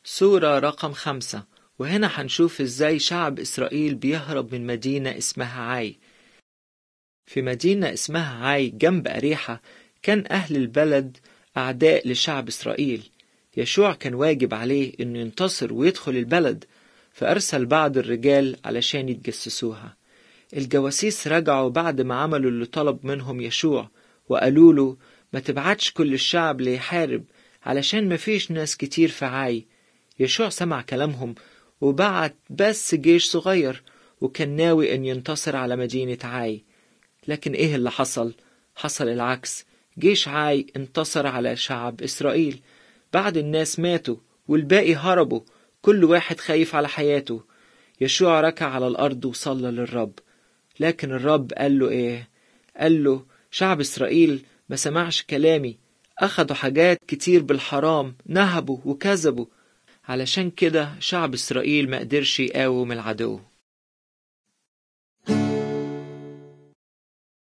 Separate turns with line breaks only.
سورة رقم خمسة وهنا هنشوف ازاي شعب إسرائيل بيهرب من مدينة اسمها عاي في مدينة اسمها عاي جنب أريحة كان أهل البلد أعداء لشعب إسرائيل يشوع كان واجب عليه إنه ينتصر ويدخل البلد فأرسل بعض الرجال علشان يتجسسوها الجواسيس رجعوا بعد ما عملوا اللي طلب منهم يشوع وقالوا له ما تبعتش كل الشعب ليحارب علشان مفيش ناس كتير في عاي يشوع سمع كلامهم وبعت بس جيش صغير وكان ناوي ان ينتصر على مدينة عاي لكن ايه اللي حصل؟ حصل العكس جيش عاي انتصر على شعب اسرائيل بعد الناس ماتوا والباقي هربوا كل واحد خايف على حياته يشوع ركع على الارض وصلى للرب لكن الرب قال له ايه قال له شعب اسرائيل ما سمعش كلامي اخدوا حاجات كتير بالحرام نهبوا وكذبوا علشان كده شعب اسرائيل ما قدرش يقاوم العدو